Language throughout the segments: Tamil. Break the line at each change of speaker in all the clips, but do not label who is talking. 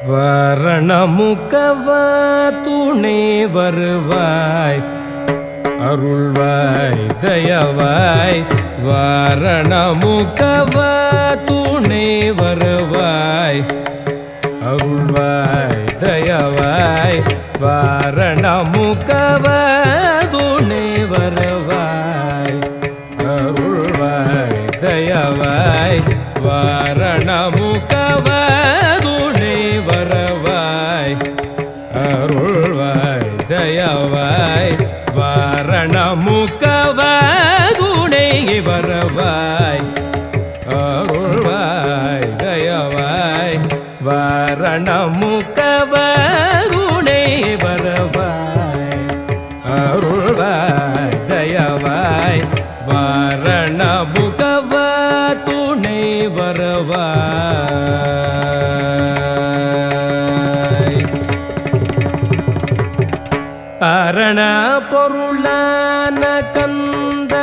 வரணமுகவ துணை வருவாய் அருள்வாய் தயவாய் வாரணமுகவ துணை வருவாய் அருள்வாய் தயவாய் வாரணமுகவ துணை வருவாய் அருள்வாய் தயவாய் வாரணமுகவ துணை வருவாய் அருள்வாய் தயவாய் வாரணமுகவ துணை வருவாய் அருள்வாய் தயவாய் வாரணமுகவ துணை வருவாய் அருள்வாய் தயவாய் வாரணமுகவ துணை வருவாய் அரண பொருளான கந்த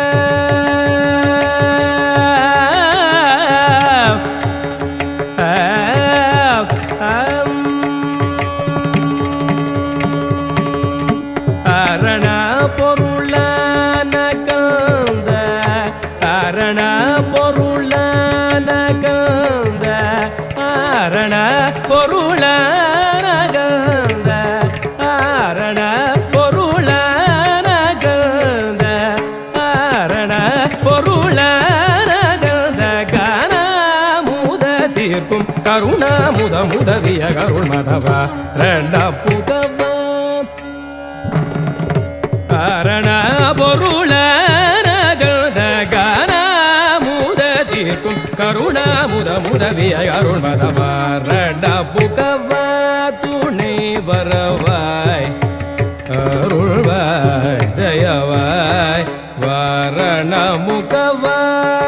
அரண பொருளான கந்த அரண பொருளான கந்த அரண பொருளான கந்த அரண பொருளான கந்த அரண பொருளான கந்த கனமுத தீர்க்கும் கருணாமுத முதவிய கருள் மதவா ரெண்ட புதவா காரண பொருளகத கனமுத தீர்க்கும் கருணாமுத முதவிய அருள் மதவாரட புகவ துணை வரவாய் அருள்வாய் தயவாய் வாரண முகவாய்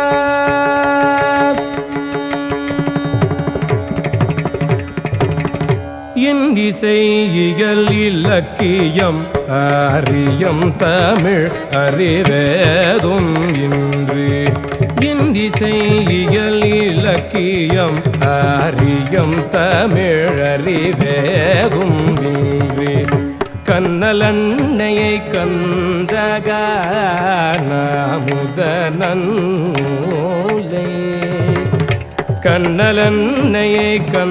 இசையியல் இலக்கியம் அறியம் தமிழ் அறிவேதும் இன்று இந்திசையியல் இலக்கியம் அறியம் தமிழ் அறிவேதும் இன்று கண்ணலன்னையை கந்தகாமுதனூலை கண்ணலன்னையை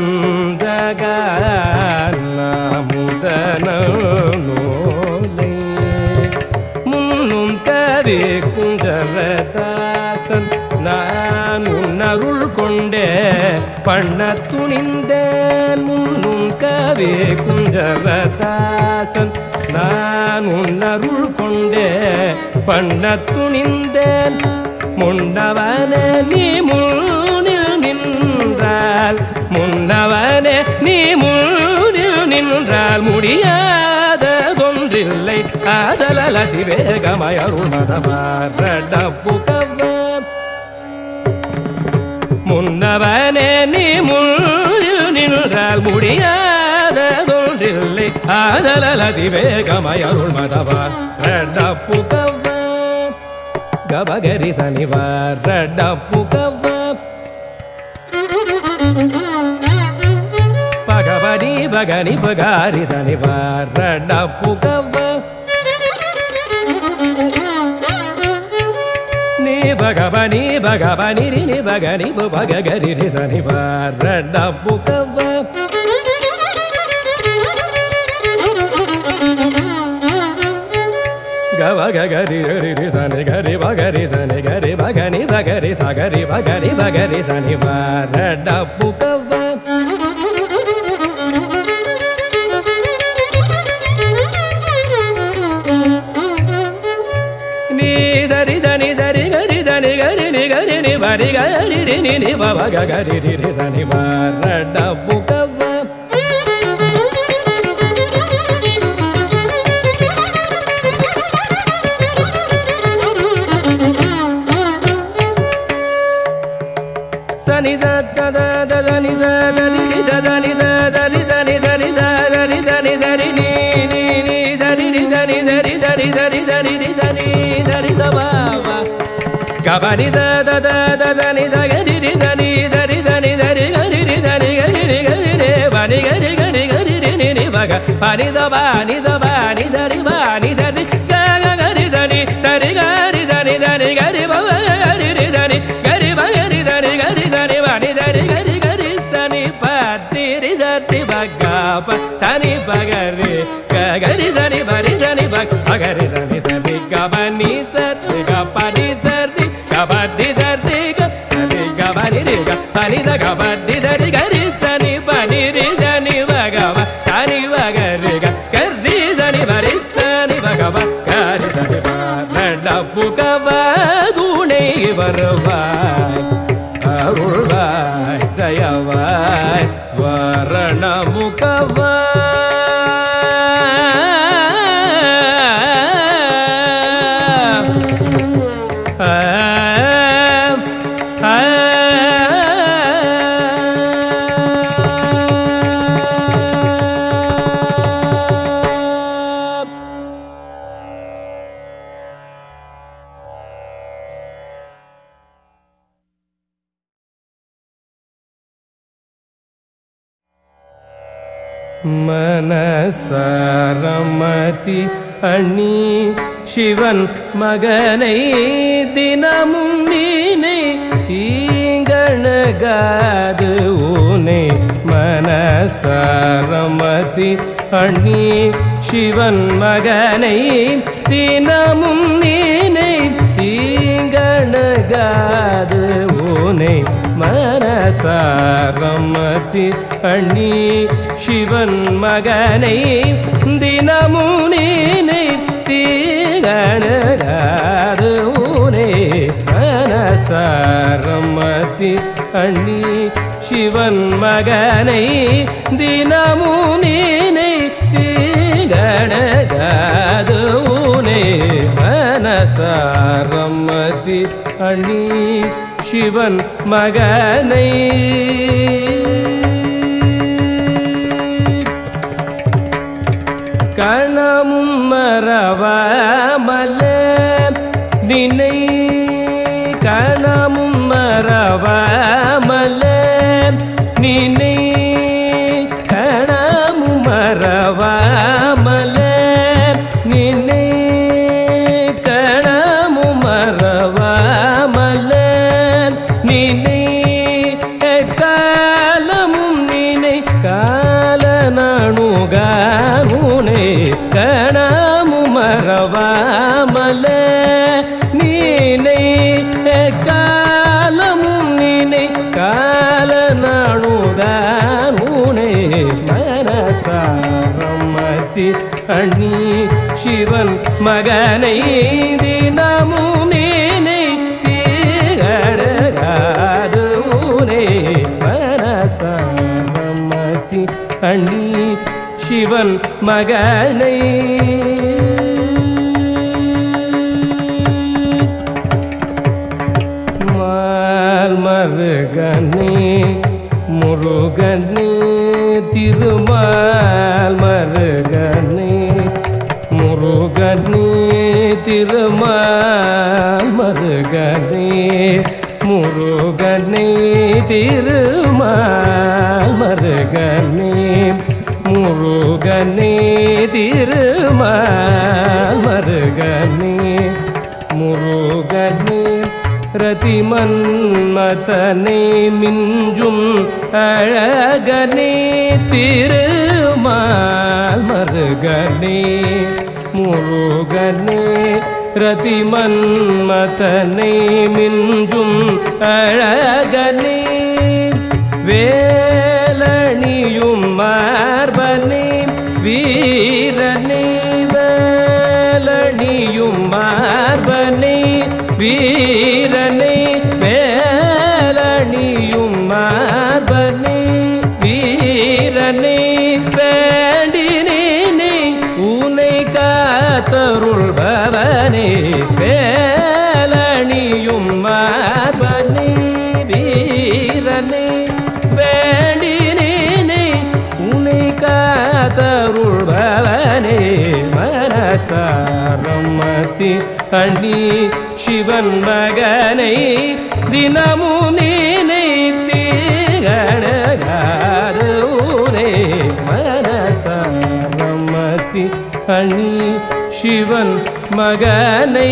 கந்தகாமுதனூலை முன்னும் கவி குஞ்சரதாசன் நான் உன்னருள் கொண்டே பண்ண துணிந்தேன் முன்னும் கவி குஞ்சரதாசன் நான் உன்னருள் கொண்டே பண்ண துணிந்தேன் முன்னவனே நீ முன்னில் நின்றால் முன்னவனே நீ முன்னில் நின்றால் முடியாததொன்றில்லை ஆதலல் அதிவேகமய அருள்மதமாரட புகவ முன்னவனே நீ முன்னில் நின்றால் முடியாததொன்றில்லை ஆதலல் அதிவேகமய அருள்மதமாரட புகவ గబగరి శనివార డప్పు గవ్వ పగబని బగని బగారి శనివార డప్పు గవ్వ నీ బగబని బగబని రిని బగని బగగరి రి శనివార డప్పు గవ్వ గవ గరి గరి రి సని గరి బగరి సని గరి బగని బగరి సగరి బగరి బగరి సని వార డప్పు కవ్వ నీ సరి సని సరి గరి సని గరి ని గరి ని బరి గరి రి ని ని బబ గరి రి రి సని వార డప్పు కవ్వ సని సద ద సని సద ని ని సద ని సద ని సని సని సద ని సని సరి ని ని ని సరి ని సని సరి సరి సరి సరి ని సని సరి సబావ గబని సద ద ద సని సగ ని ని సని సరి సని సరి గరి ని సని గరి ని గరి ని బని pani sa ba ni sa ba ni sa ri ba ni sa ri ga ga ga ri sa ni sa ri ga ri sa ni sa ni ga ri ba ga ga ri ri sa ni ga ri ba ga ri sa ni ga ri sa ni ba ni sa ri ga ri ga ri sa ni pa ti ri sa ti ba ga pa sa ni ba ga ri ga ga ri sa ni ba ri sa ni ba ba ga ri sa ni sa ri ga ba ni sa ri ga pa ni sa ri ga ba ni sa ri ga sa ri ga ba ni ri ga pa ni sa ga ba ni sa ri ga ri sa ni ba ni ri sa ni ba ga ba sa ni ba ga ri ga ga ri sa ni ba ri sa ni ba ga ba ga ri sa ni ba நடப்பு கவதுணை வருவாய் அருள்வாய் தயவாய் வரணமுகவ மனசரமதி அணி சிவன் மகனை தினமும் நீனை தீங்கணகாது ஊனை மனசரமதி அணி சிவன் மகனை தினமும் நீனை தீங்கணகாது ஊனை மனசாரமதி அண்ணி சிவன் மகனை தினமுனீனை தீகணகாது ஊனே மனசாரமதி அண்ணி சிவன் மகனை தினமுனீனை தீகணகாது ஊனே மனசாரமதி அண்ணி சிவன் மகனை கணமும் மறவாமல நினை கணமும் மறவாமல நினை கணமும் மறவாமல நினை கணமும் மறவாமல நினை காலமும் நினை கால நாணுகானே கணமும் மறவாமல நீனை காலமும் நினை கால நாணுகானே மனசாரமதி அண்ணி சிவன் மகனை தினமும் நீனை தீகடகாது ஊனே மனசாரமதி அண்ணி சிவன் மகனை மால் மருகனே முருகனே திருமால் மருகனே முருகனே திருமால் மருகனே முருகனே திருமால் மருகனே முருகனே திருமால் மருகனே முருகனே ரதிமன்மதனே மிஞ்சும் அழகனே திருமால் மருகனே முருகனே ரதிமன்மதனே மிஞ்சும் அழகனே வேலணியும் மார்பனே வீரனே வேலணியும் மார்பனே வீரனே வேலணியும் மார்பனே வீரனே வேண்டினே உனை காத்தருள்பவனே வேலணியும் மார்பனே வீரனே வேண்டினே உனை காத்தருள்பவனே மனசாரமதி அண்ணி சிவன் மகனை தினமும் நினைத்தீகணகாதூரே மனசார அணி சிவன் மகனை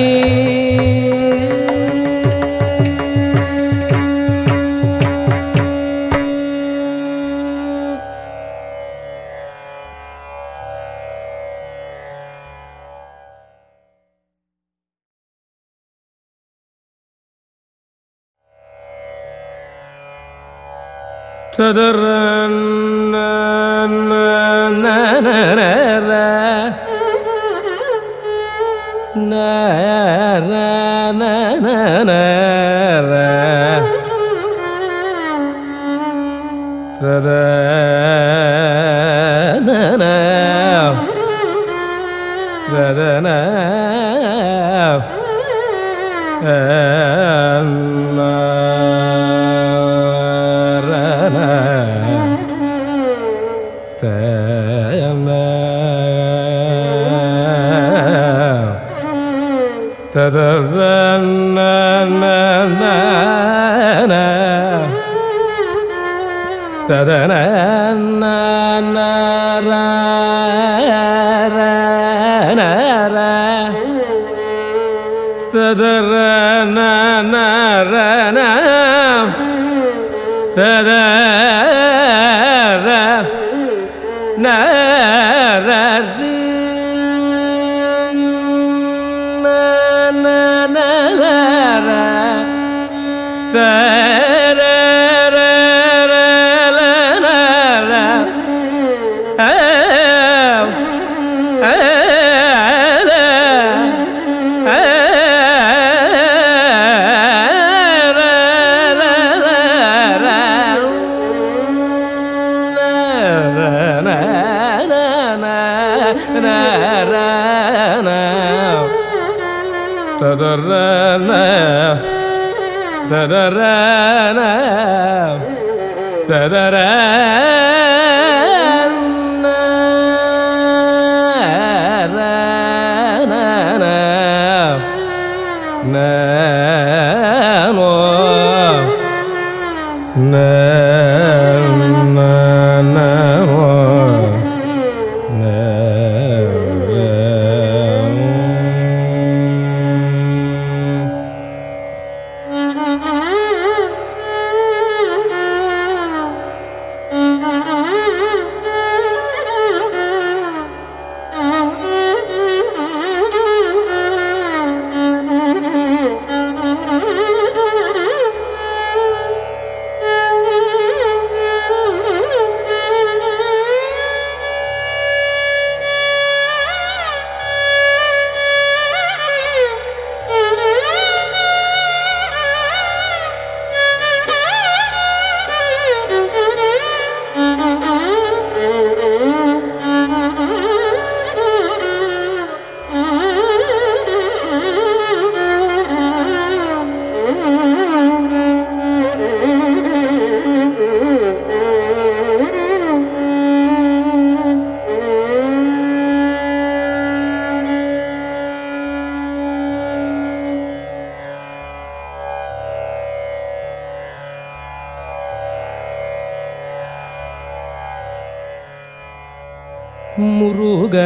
முருக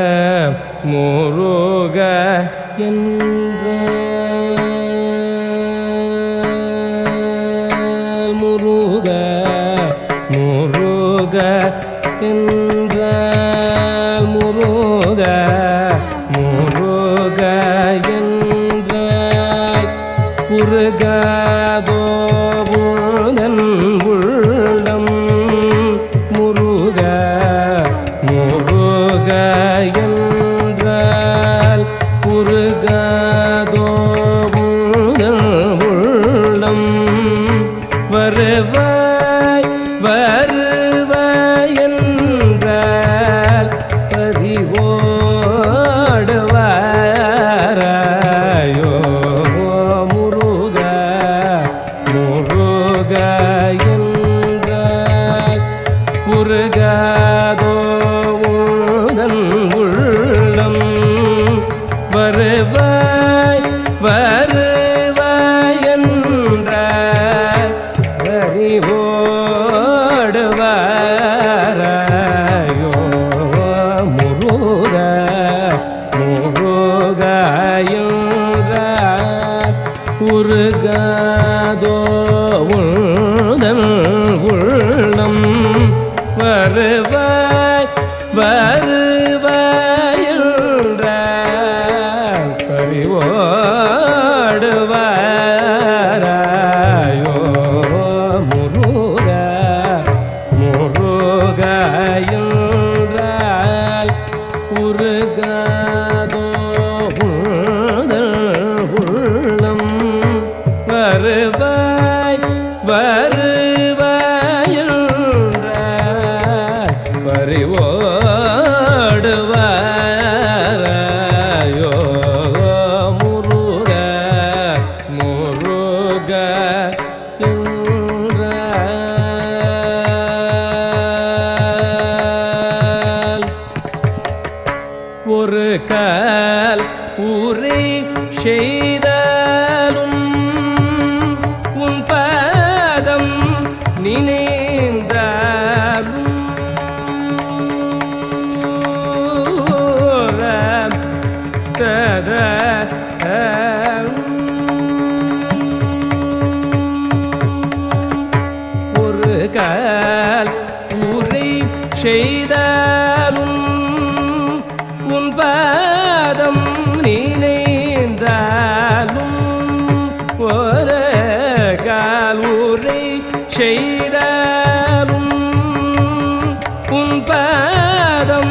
முருக என்ற முருக முருக என்ற முருக முருக என்ற உருகாதோ உழுதன் உள்ளம் முருக முருக என்றால் உருகாதோ உழுதன் உள்ளம் வருவாய் வருவாய் என்றால் பதிவோடுவாராயோ முருக உருகாதோ உள்தன் உள்ளம் வருவாய் வருவாய் என்றால் பறிவோடுவாராயோ முருக முருக என்றால் உருகாதோ உள்தல் உள்ளம் வருவாய் வருவாய் என்றாய் பறிவோடுவாராயோ முருக முருக என்றால் ஒரு கால் உரை செய்தாலும் உன் பாதம் நினைந்தாலும் தத ஒரு கால் உரை செய்தாலும் உன் பாதம் நினைந்தாலும் ஒரு கால் உரை செய்தாலும் உன் பாதம்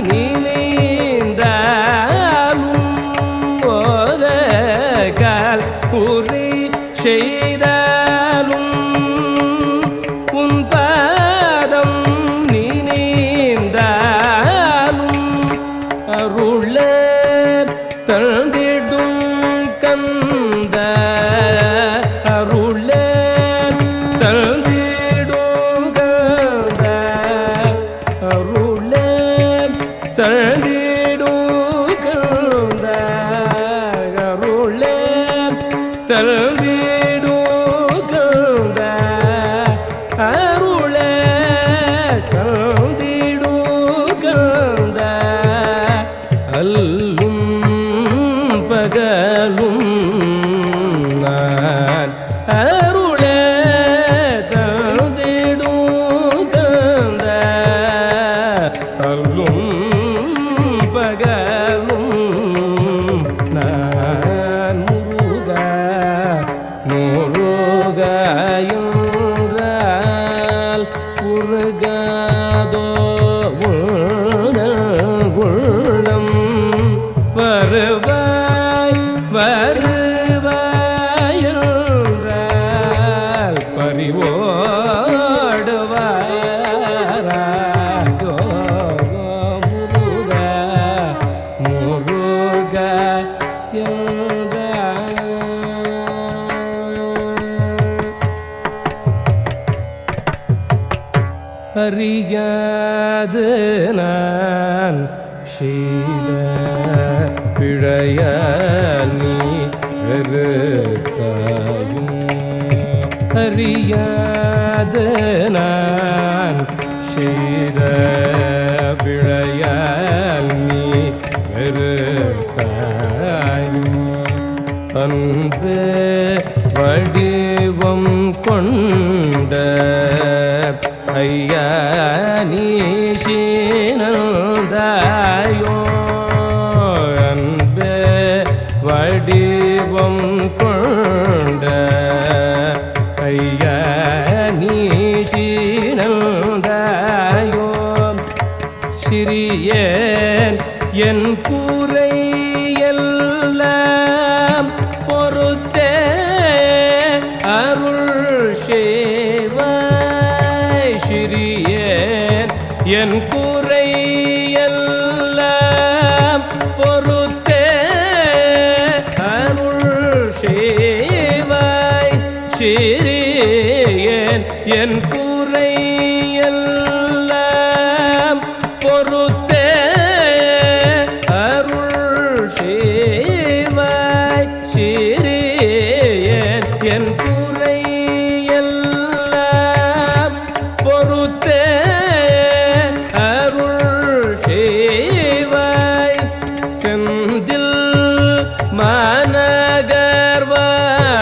நினைந்தாலும் ஒரு கால் உரை செய்தாலும் உன் பாதம் நினைந்தாலும் அருள தந்திடும் கந்த அருள தந்திடும் கந்த அருள தந்திடும் கந்த அருள தந்திடும் கந்த அருள தந்திடும் கந்த அல்லும் பகலும் நான் அருள தந்திடும் கந்த அல்லும் பகலும் நான் முருக முருக என்றால் உருகாதோ உள்தல் உள்ளம் வருவாய் வருவாய் என்றால் பறிவோடுவாராயோ முருக முருக என்றால் அறியாது நான் செய்த பிழையால் நீ வெறுத்தாயும் அறியாது நான் செய்த பிழையால் நீ வெறுத்தாயும் அன்பு வடிவம் கொண்ட ஐயா நீஷினந்தாயோ அன்பு வடிவம் கொண்ட ஐயா நீஷினந்தாயோ சிறியேன் என் கூரை எல்லாம் பொறுத்தே அருள் சேவாய் சிறியேன் என் கூரை எல்லாம் பொறுத்தே அருள் சேவாய் சிறியேன் என் கூரை எல்லாம் பொறுத்தே அருள் சேவாய் சிறியேன் என் கூரை எல்லாம் பொறுத்தே அருள் சேவாய் செந்தில் மாநகர்வானே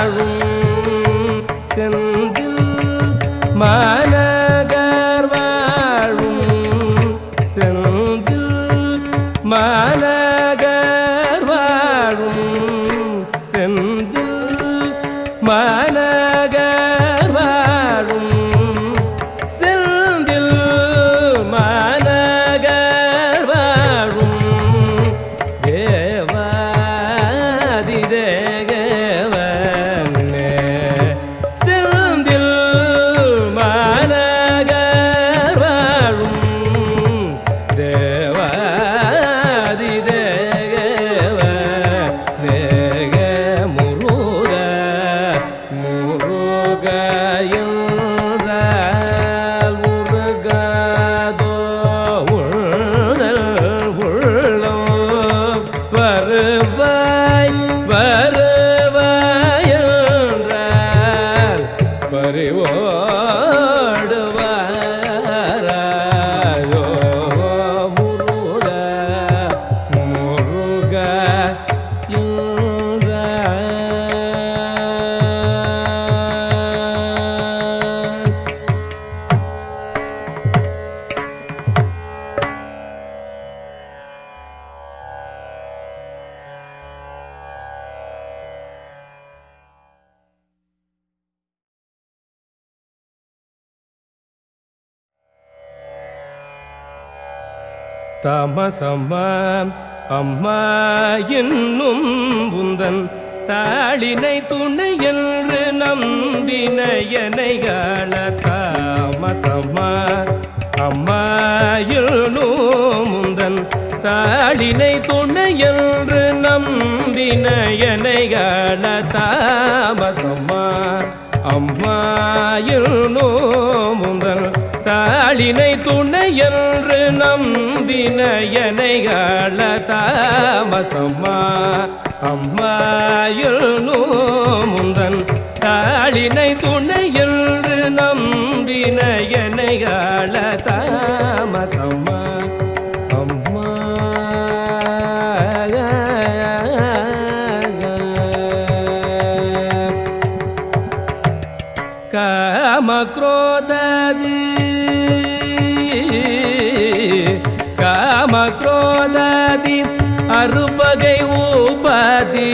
மாநகர் வாழும் செந்தில் மாநகர் வாழும் தேவாதி தேவனே செந்தில் மாநகர் வாழும் தேவாதி தேவ தேக முருக முருக என்றால் முருகாதோ உள்ளல் உள்ளம் வருவாய் வருவாய் என்றால் பறிவோடு வாராயோ முருக முருக என்றால் தமசம்மாம் அம்மா என்னும் புந்தன் தாளினை துணை என்று நம்பினையனைகால தாமசம்மா அம்மா என்னும் முந்தன் தாளினை துணை என்று நம்பினையனைகால தாமசம்மா அம்மா என்னும் முந்தன் தாளினை துணை என்று நம்பினையனைகால தாமசம்மா அம்மாயுனோ முந்தன் தாளினை துணை என்று நம்பினையனைகால தாமசம்மா அம்மா காமக்ரோதாதி காமக்ரோதாதி அறுபகை ஊபாதி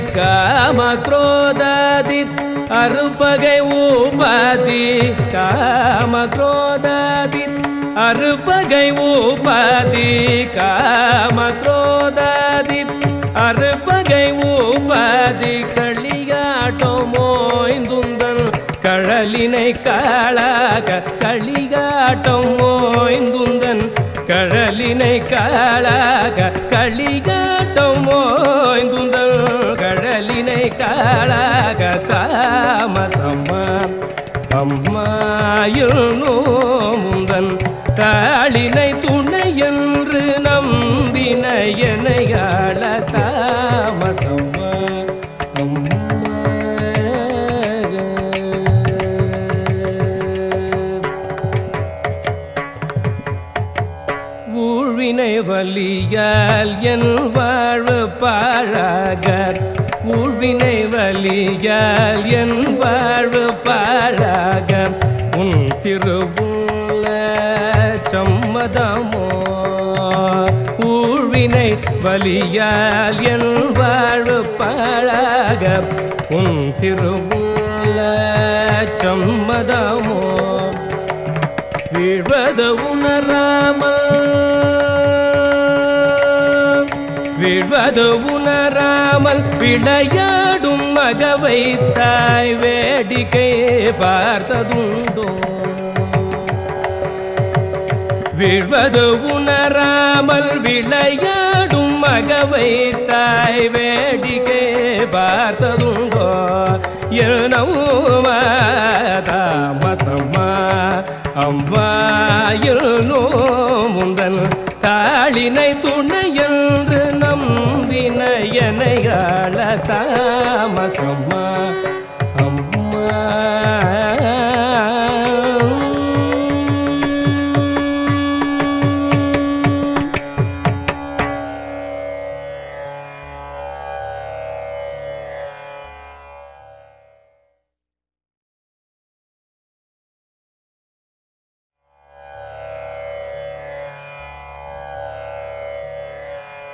காமக்ரோதாதி அறுபகை ஊபாதி காமக்ரோதாதி அறுபகை ஊபாதி காமக்ரோதாதி அறுபகை ஊபாதி களியாட்டமோய்ந்துந்தன் கழலினை காளாக களிகாட்டம் ஓய்ந்துந்தன் கழலினை காளாக களிகாட்டம் ஓய்ந்துந்தன் கழலினை காளாக தாமசம்மா அம்மாயுனோ முந்தன் தாளினை துணை என்று நம்பினையனையாள தாமசம்மா ஊழ்வினை வலியால் என் வாழ்வு பாழாக ஊழ்வினை வலியால் என் வாழ்வு பாழாக உன் திருவுள்ள சம்மதமோ ஊழ்வினை வலியால் என் வாழ்வு பாழாக உன் திருவுள்ள சம்மதமோ வீழ்வது உணராமல் வீழ்வது உணராமல் விளையாடும் மகவை தாய் வேடிக்கை பார்த்ததுண்டோ வீழ்வது உணராமல் விளையாடும் மகவை தாய் வேடிக்கை பார்த்ததுண்டோ எனவும் தாமசம்மா அம்பாயினோ முந்தன் தாளினை துணை என்று நம்பினையனைகால தாமசம்மா அம்மா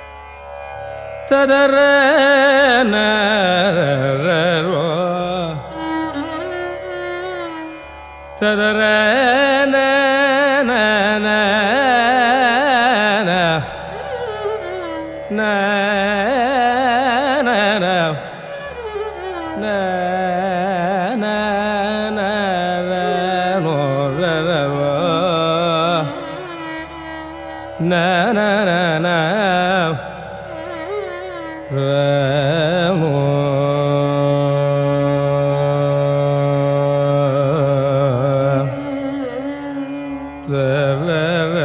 ததர நரரோ ததர ந ந ந ந ந ந ந ந ந ந ர நோ ர ர வ. ந ந ந ந ர மோ. த ர ர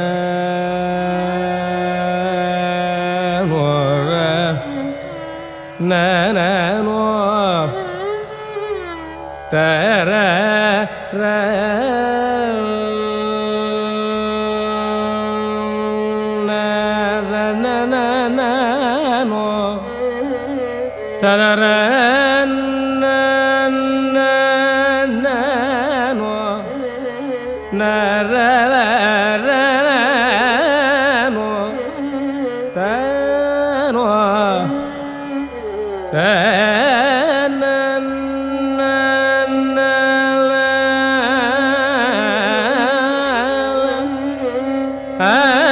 மோ ர. ந ந நோ. த ர ர ந ர ந ந ந நோ. த ர ர ந ந ந நோ. ந ர ர ர நோ. த நோ. த ந ந ந ல. ஆ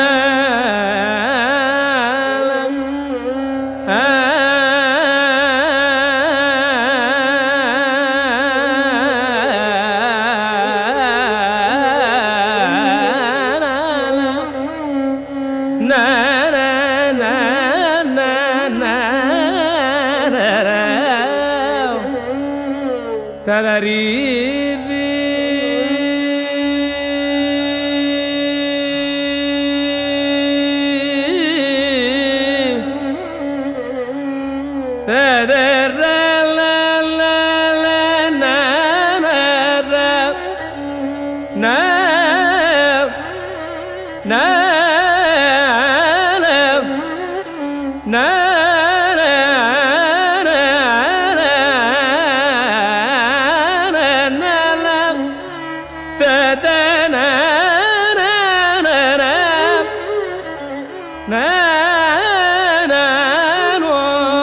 ல. ஆ ந ந ந ந ந ர ர. ததரி ரி. தத ர ல ல ல ந ந ர. ந ந ந ந ந ந ந ந ல. த த ந ந ந ந. ந ந நோ.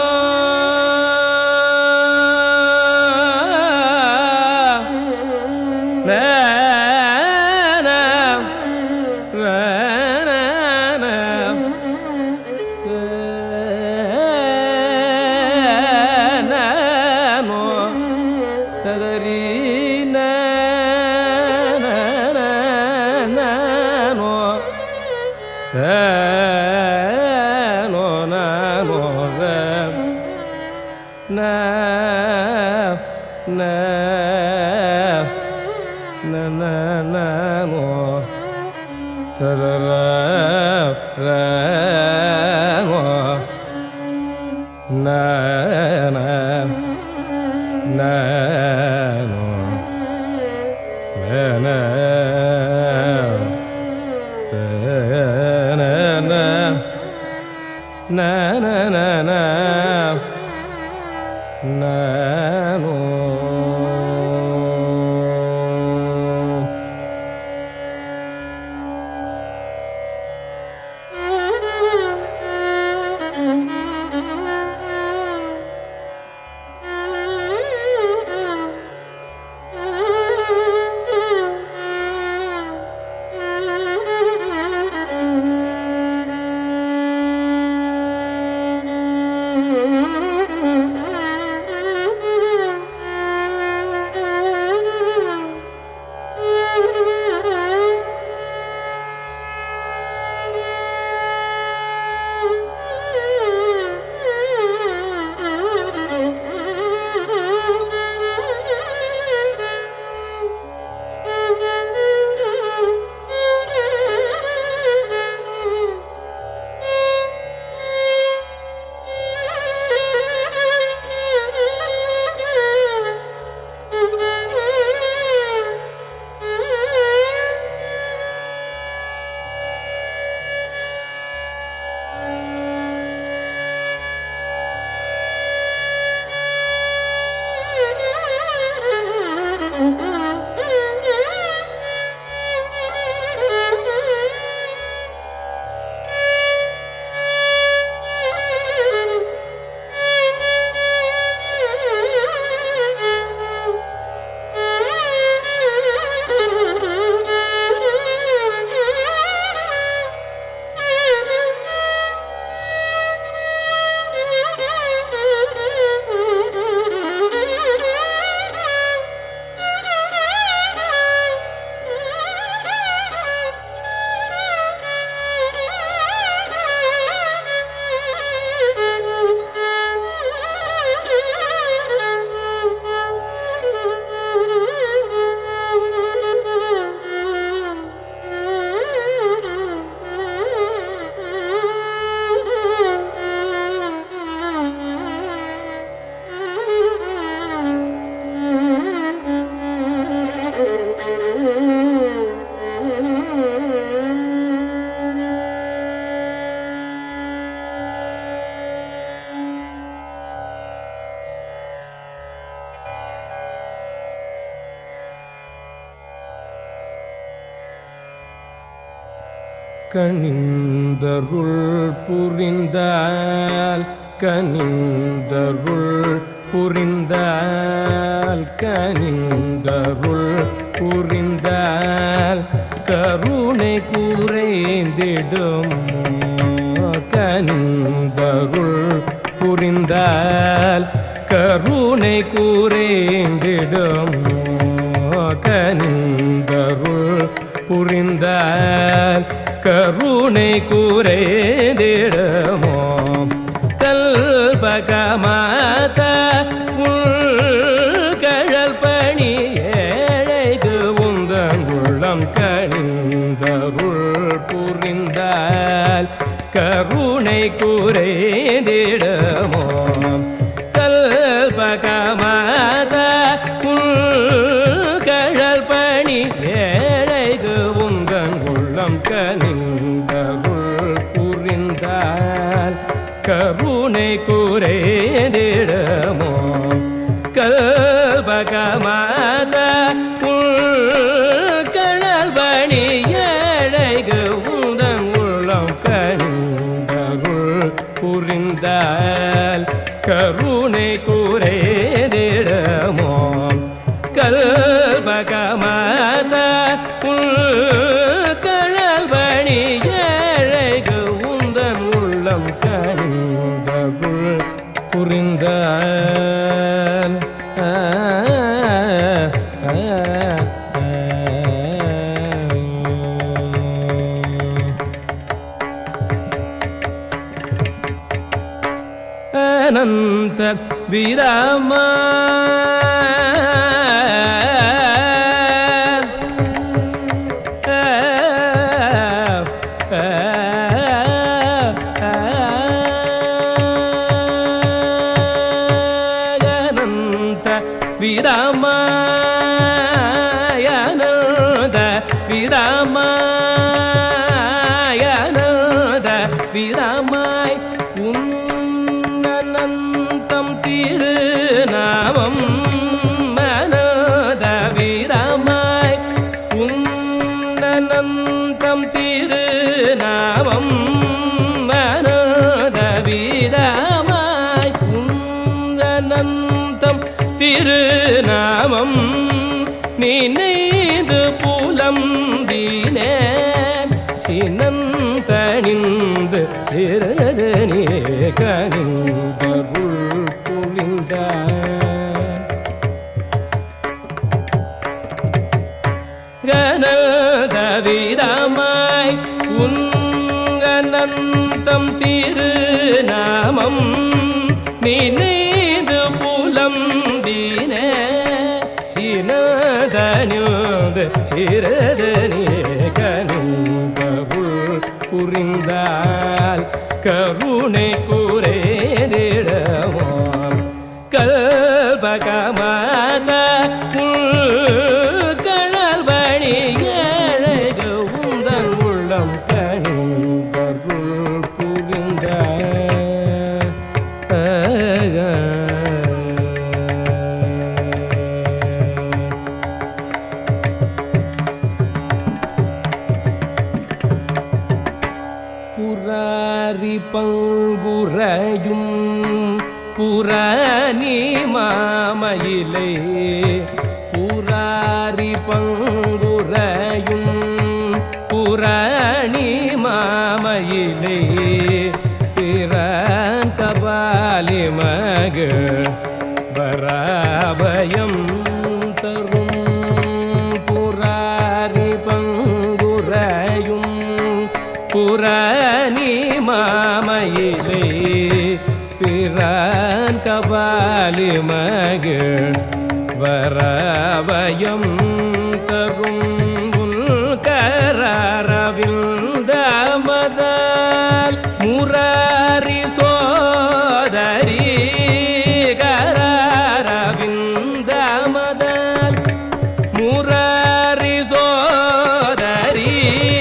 ந ந ர ந ந. த ந நோ. ததரி ந ந ந ந நோ. ர நோ ந நோ ர. ந ந ந ந ந நோ. தர ர ர நோ. ந ந ந நோ. ந ந த ந ந. ந ந ந ந. ந நோ.
Thank you. கனிந்தருள் புரிந்தால் கனிந்தருள் புரிந்தால் கனிந்தருள் புரிந்தால் கருணை கூரைந்திடும் கனிந்தருள் புரிந்தால் கருணை கூரைந்திடும் கனிந்தருள் புரிந்தால் கருணை கூரைந்திடமோ கல்பகமாத கழல் பணி ஏழைக்கு உந்தன் உள்ளம் கணிந்தருள் புரிந்தால் கருணை குறைந்திடமோ கல்பகமாத கழல் பணி ஏழைக்கு உந்தன் உள்ளம் கணிந்தருள் புரிந்தால் கருணை குறைந்திடமோ கல்பகமாத கழல் பணி ஏழைக்கு உந்தன் உள்ளம் கணிந்தருள் புரிந்தால் கருணை குறைந்திடமோ கல்பகமாத கழல் பணி ஏழைக்கு உந்தன் உள்ளம் கணிந்தருள் புரிந்தால் ஆ, ஆ, ஆ, அனந்த விராம அனந்த விராம அனந்த விராம அனந்த விராமாய் உன்னனந்தம் திருநாமம் மனத வீரமாய் உன்னனந்தம் திருநாமம் மனத வீரமாய் உன்னனந்தம் திருநாமம் நினைந்து புலம் வீனேன் சினந்தணிந்து சிறதனே கணிந்தருள் புலிந்தார் கனதவிரமாய் உங்கனந்தம் திருநாமம் நினைந்து புலம் தீன சினதனியோது சிறதனே கனிந்தருள் புரிந்தால் கருணை குறைதிடவாம் கல்பகமாத கழல் பணி ஏழகு உந்தன் உள்ளம் கணிந்தருள் புரிந்தார் புராரி பங்குரையும் புறானி மாமயிலே புராரி பங்குரையும் புறாணி மாமயிலே பிறான் கபாலி மகள் வராபயம் தரும் புராரி பங்குரையும் புறாணி மாமயிலே பிறான் கபாலி மகள் வரவயம் தரும் கரவில் தமதால் முராரி சோதரி கரவிந்தமதால் முராரி சோதரி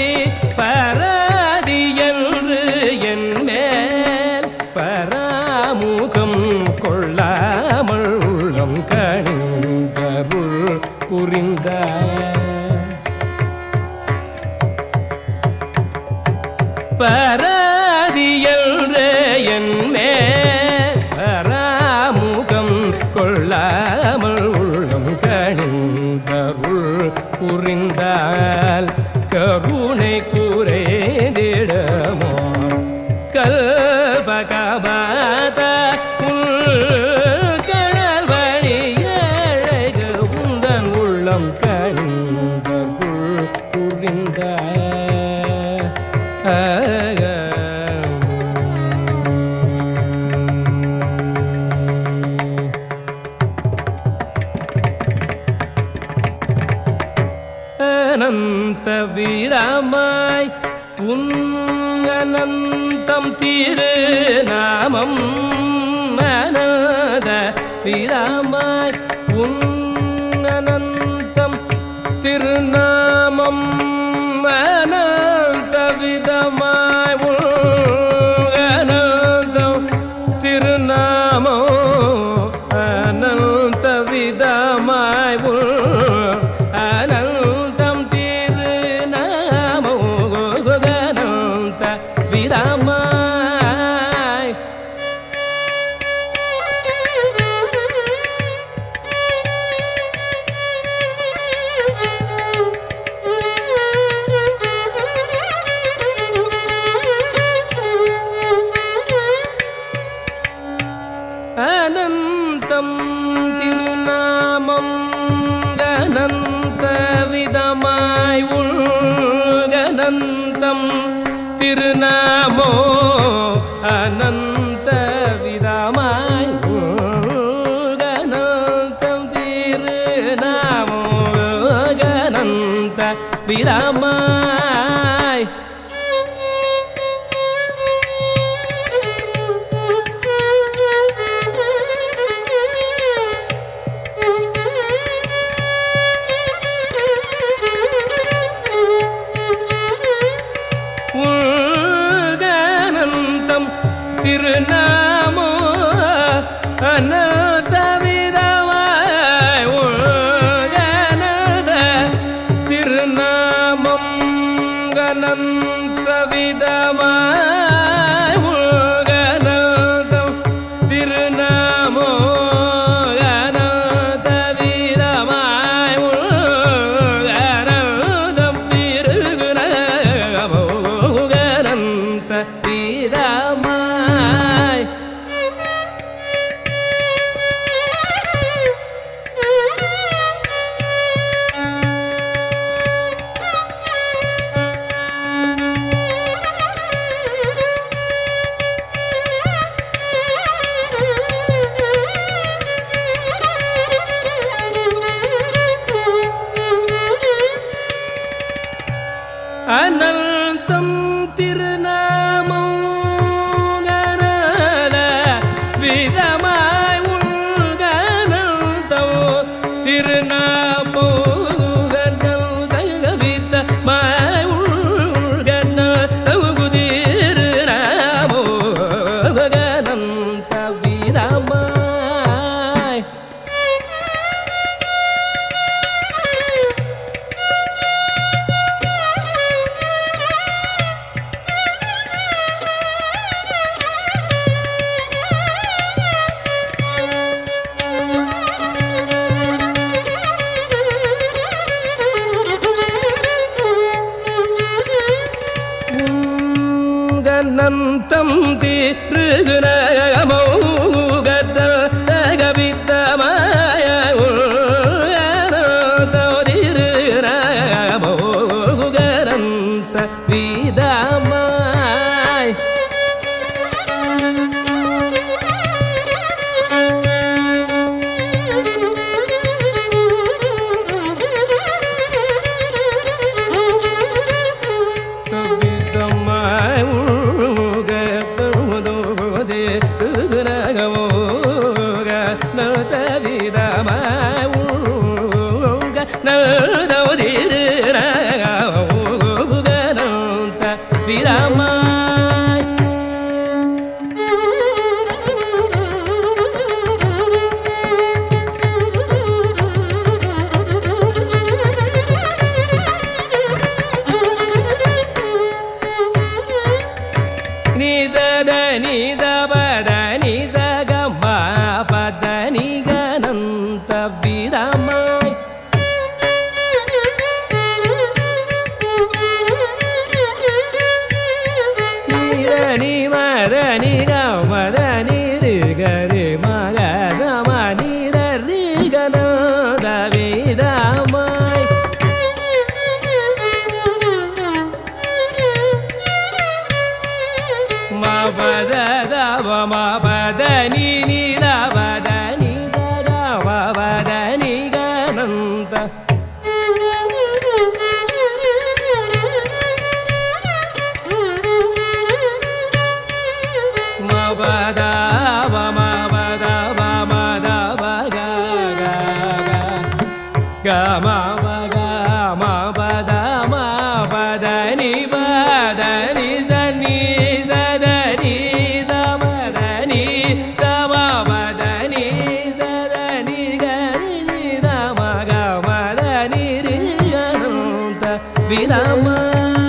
பராதி என்று என் மேல் பராமுகம் கொள்ளாமல் உள்ளம் கணிந்தருள் புரிந்தார் பராதியல்றே என்மே பராமுகம் கொள்ளாமல் உள்ளம் கணிந்தருள் புரிந்தால் கருணை குறைந்திடமோ கல்பகபாத கடல்வழி ஏழைக உந்தன் உள்ளம் கணிந்தருள் புரிந்த அனந்த வீரமாய் உன் அனந்தம் திருநாமம் அனந்த வீரமாய் உன் அனந்தம் திருநாமம் அனந்த விதமாய் உன் அனந்தம் திருநாமோ அனந்த விதமாய் உன் அனந்தம் திருநாமோ அனந்த விதமாய் அனந்தம் திருநாமம் அனந்த விதமாய் உள்கனந்தம் திருநாமோ அனந்த விதமாய் உள்கனந்தம் திருநாமோ அனந்த விதமாய் உள்கனந்தம் திருநாமோ அனதவிதமாய் உள்கனத திருநாமம் கனந்த விதமாய் உள்கனந்தம் திருநாமோ கனந்த விதமாய் உள்கனந்தம் திருநாமோ கனந்த விதமாய் அனந்தம் திருநாமம் கனல விதமாய் உள்கனந்தம் திருநாமோ கனந்த மாய் உள்கனந்தம் திருநாமோ கனந்த விதமாய் கனந்தம் திருகுணமோ கவித்தமாய திருகுணமோ கரந்த விதமாய் தவிதமாய் உள்க வீரமாய் நீரணி மதனி கமதனி ரிகரி மகதம நீரரி கனோத வீரமாய் மபத தவ மபத நீ நீரபத நீ சகமபத நீ கனந்த மபத மபத மபத பக கம பக மபத மபத நீ பத நீ சனி சதனி சமதனி சமபதனி சதனி கரி நம கமதனி ரிகனந்த விதமாய்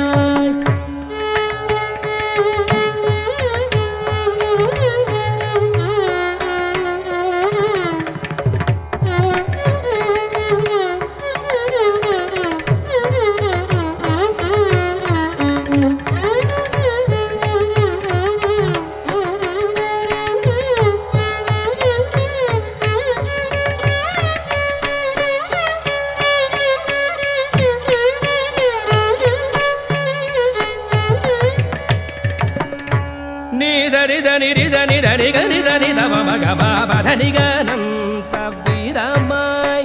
நீ சரி சனி ரி சனி தனி கரி சனி தம மக பதனி கனம் தவிரமாய்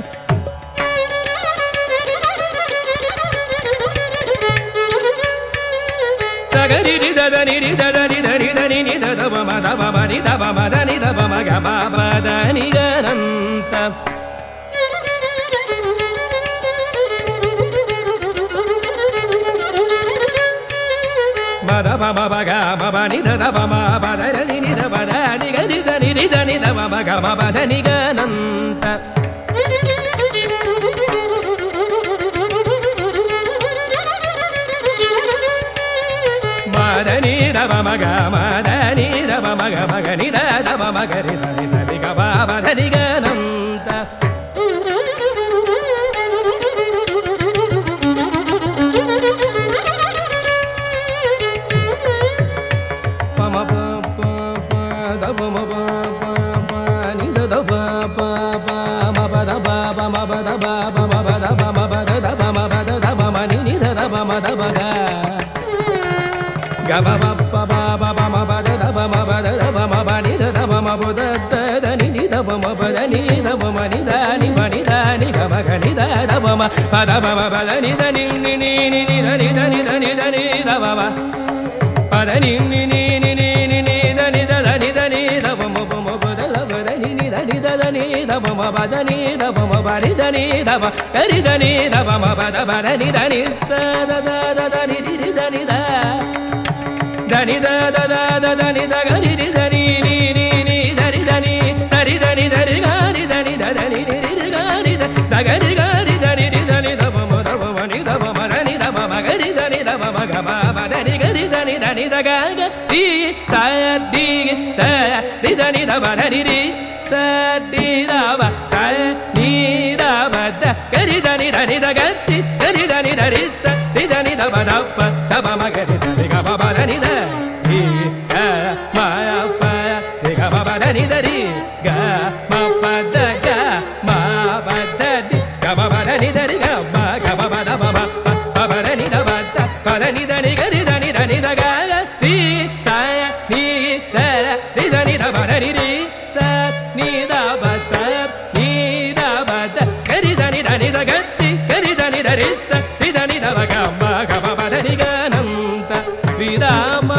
சகரி ரி சதனி ரி சதனி தனி தனி நி தவ ம தவ ம நி தவ ம சனி தவ மக பதனி கனம் தப் மத பம பக மப நித தப ம பத ரி நித பத நி கரி சனி ரி சனி தவ மக ம பத நி கனந்த மத நீ தவ மக மத நீ தவ மக மக நித தவ மக ரி சனி சனி க ப பத நி கனந்த பம ப ப ப தவ ம ப ப ப நி த தவ ப ப ம ப த ப ப ம ப த ப ப ம ப த ப ம ப த த ப ம ப த த ப ம நி நி த த ப ம த ப க க ப ப ப ப ப ப ம ப த த ப ம ப த த ப ம ப நி த த ப ம ப த த த நி நி த ப ம ப த நி த ப ம நி த நி ப நி த நி க ம க நி த த ப ம ப த ப ம ப த நி த நி நி நி நி நி த நி த நி த நி த நி த ப ம ப த நி நி நி நி நி நி நி த நி த த நி த நி த ப ம ப ம ப த த ப த நி நி த நி த த நி த ப ம ப த நி த ப ம ப ரி த நி த ப க ரி த நி த ப ம ப த ப த நி த நி ச த த த த நி ரி ரி ಸ ನಿ ದ ದ ನಿ ದ ದ ದ ದ ದ ನಿ ದ ಗ ರಿ ರಿ ಸ ನಿ ನಿ ನಿ ನಿ ಸ ರಿ ಸ ನಿ ಸ ರಿ ಸ ನಿ ಸ ರಿ ಗ ರಿ ಸ ನಿ ದ ದ ನಿ ರಿ ರಿ ರಿ ಗ ರಿ ಸ ದ ಗ ರಿ ಗ ರಿ ಸ ನಿ ರಿ ಸ ನಿ ದ ಪ ಮ ದ ಪ ಮ ನಿ ದ ಪ ಮ ದ ನಿ ದ ಪ ಮ ಗ ರಿ ಸ ನಿ ದ ಪ ಮ ಗ ಮ ಪ ದ ನಿ ಗ ರಿ ಸ ನಿ ದ ನಿ ಸ ಗ ಗ ರಿ ಸ ದಿ ದ ರಿ ಸ ನಿ ದ ಪ ದ ನಿ ರಿ ಸ ದಿ ದ ಪ ಸ ni da ba da ga ri sa ni da ni sa ga ri ga ri sa ni da ri sa ri sa ni da ba da pa da ba ma ga ri sa ri ga ba ba da ni sa ri ga ma ya pa ya ri ga ba ba da ni sa ri ga ma pa da ga ma ba da di ga ba ba da ni sa ri ga ma ga ba ba da ba ma pa ba ba da ni da ba da ba da ni sa ni ga ri sa ni da ni sa ga ga ri sa ya ni da da ri sa ni da ba da ni ri sa ni da ba sa ni da ba da ga ri sa ni da ni sa ga ri ga ri sa ni da ri sa ri sa ni da ba ga ma ga ba ba da ni ga nam ta ri da ma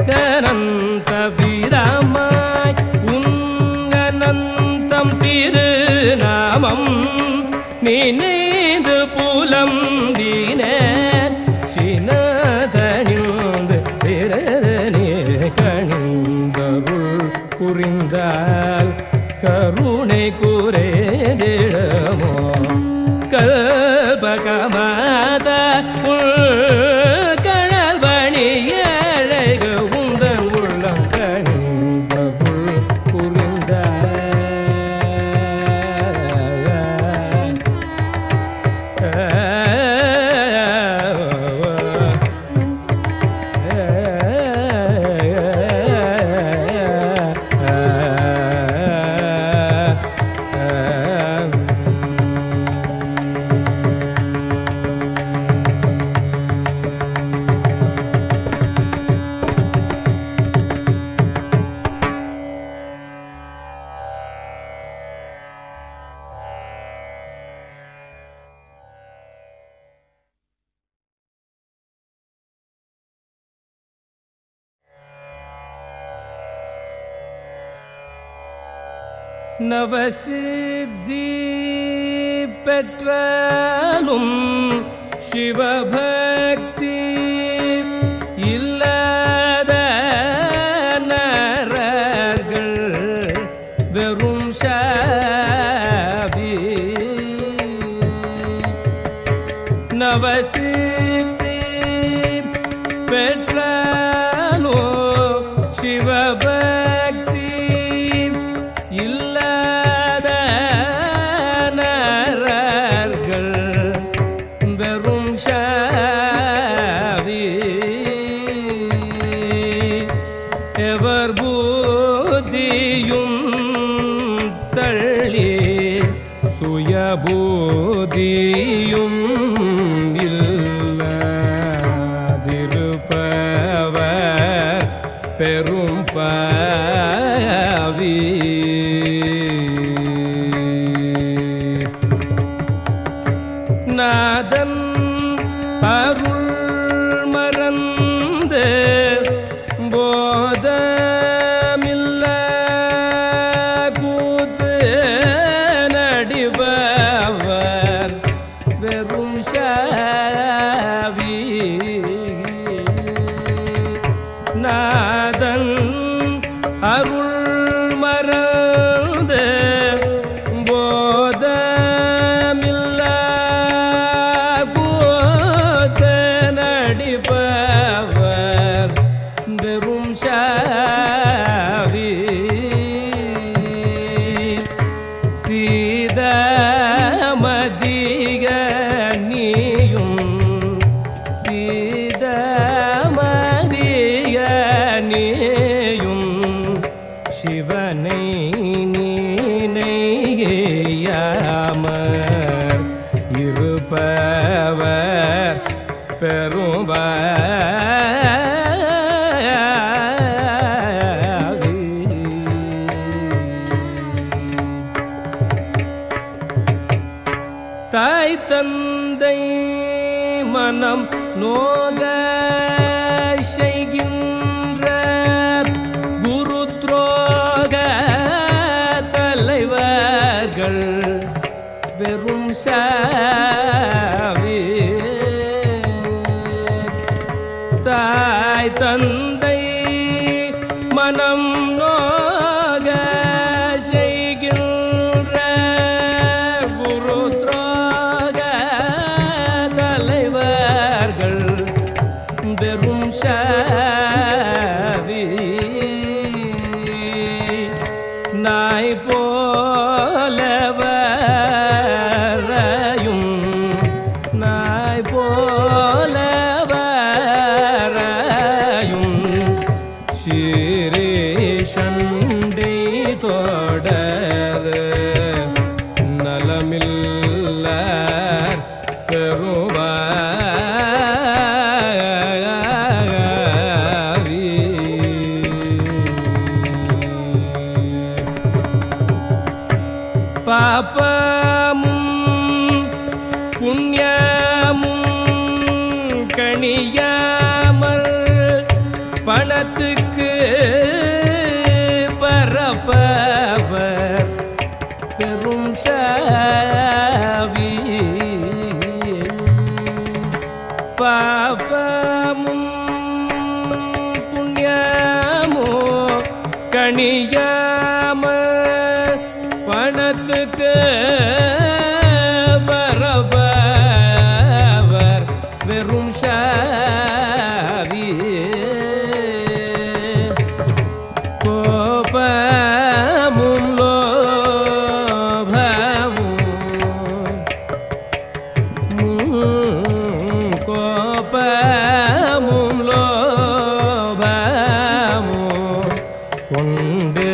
அனந்த வீரமாய் உன்னந்தம் திருநாமம் நினைந்து புலம் தீனேன் சினதணிந்து சிறதனே கணிந்தருள் புரிந்தால் கருணை குறைதிடமோ கல்பகமாத கடல் பணி ஏழைக உந்தன் உள்ளம் கணிந்தருள் புரிந்தால் நவசித்தி பெற்றாலும் சிவபக்தி இல்லாத நரர்கள் வெறும் சாபி நவசித்தி பெற்றாலோ சிவபக்தி இல்லாத நரர்கள் வெறும் சாவி எவர் பூதியும் தள்ளி சுயபூதியும் இல்லாதிருப்பவர் பெரும் பாவி நாதன் அருள் மறந்து போதமில்ல கூத்து நடிபவர் வெறும் சாவி நாதன் அருள் மறந்து போதமில்ல கூத்த நடிப்பவர் வெறும் சாவி சீதமதிக நீயும் சீதமதிக நீயும் சிவனை நீனையாமர் இருப்பவர் பெரும்பாவி தாய் தந்தை மனம் நோக செய்கின்ற குரு துரோக தலைவர்கள் வெறும் சாவி தாய் தந்தை மனம் நோக செய்கின்ற குரு துரோக தலைவர்கள் வெறும் சாவி நாய் போலவரையும் நாய் போலவரையும் சீரேஷண்டை தொடர் நலமில்லார் பெறுவாவி பாப்பமும் புண்ணியமும் கணியாமல் பண பணத்துக்கு பரப்பவர் பெரும் சாவி பாபமும் புண்ணியமோ கணியாம பணத்துக்கு பரபவர் வெறும் சாவி கோபமும் லோபமும் உம் கோபமும் லோபமும் கொண்டு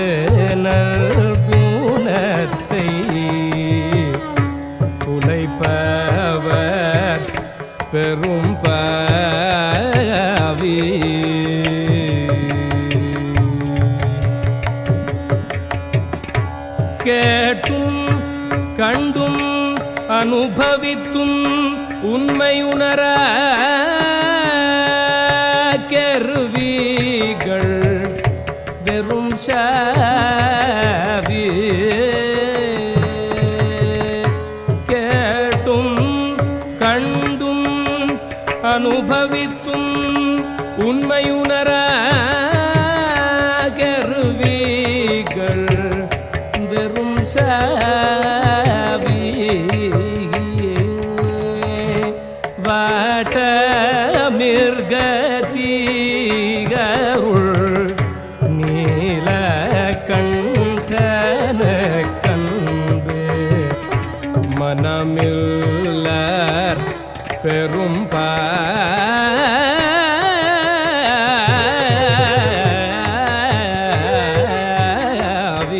நற்குணத்தை குலைப்பவர் பெரும் பாவி கேட்டும் கண்டும் அனுபவித்தும் உண்மையுணர கருவிகள் வெறும் சாவி கேட்டும் கண்டும் அனுபவித்தும் உண்மையுணர கருவிகள் வெறும் சாவி வாட்ட மிர்கதீகருள் நீல கண்டன கண்டு மனமில்லர் பெரும் பாவி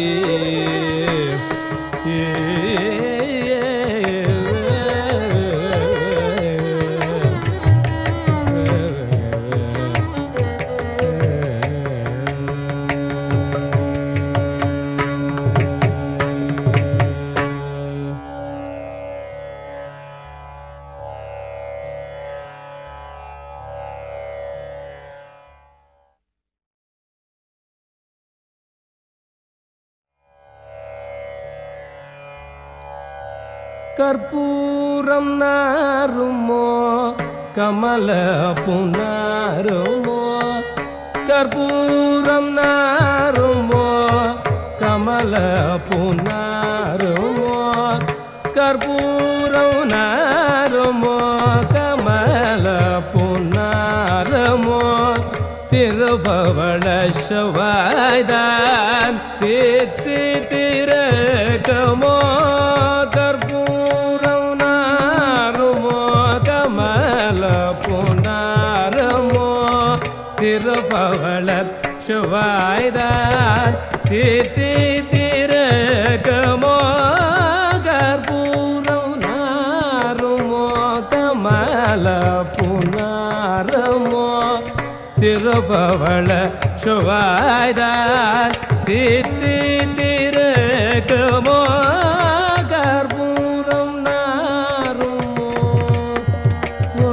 கற்பூரம் நாருமோ கமல புனாருமோ கற்பூரம் நாருமோ கமல புனாருமோ கற்பூரம் நாருமோ கமல புனாருமோ திருபவள செவ்வாய்தான் தீத்தி திரக்கமோ கற்பூரம் நாருமோ கமல புனாரமோ திருபவள செவ்வாய்தான் தீத்தி திரக்கமோ கற்பூரம் நாருமோ கமல புனாரமோ திருபவள சுவாய்தான் தித்தி திருக்குமோ கற்பூரம் நாருமோ ஓ.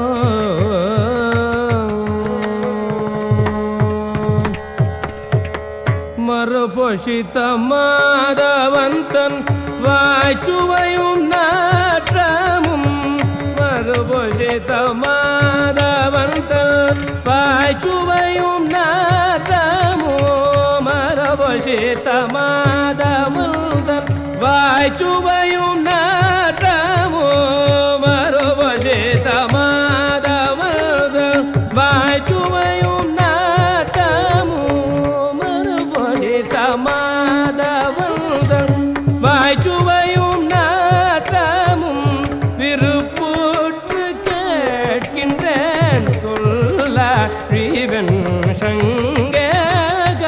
மறுபொஷித்த மாதவந்தன் வாய்ச்சுவையும் நாற்றமும் மறுபொஷித்த மாதவந்தன் வாய்ச்சுவையும் நாற்றமோ மறுபொஷித்த மாதவந்தன் வாய்ச்சுவையும் நாற்றமோ மறுபொஷித்த மாதவந்தன் வாய்ச்சுவையும் நாட்டமோ மறுபொஷித்த மாதவந்தன் வாய்ச்சுவையும் நாட்டமும் விருப்புற்று கேட்கின்றேன் சொல்ல ரீவன் சங்க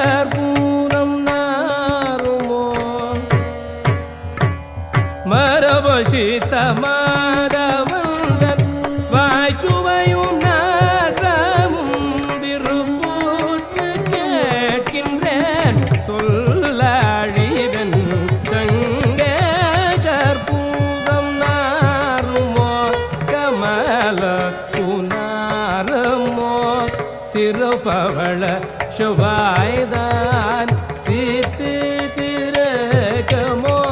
கற்பூரம் நாருமோ மர திருப்பவள செவ்வாய்தான் தீத்து திரகமோ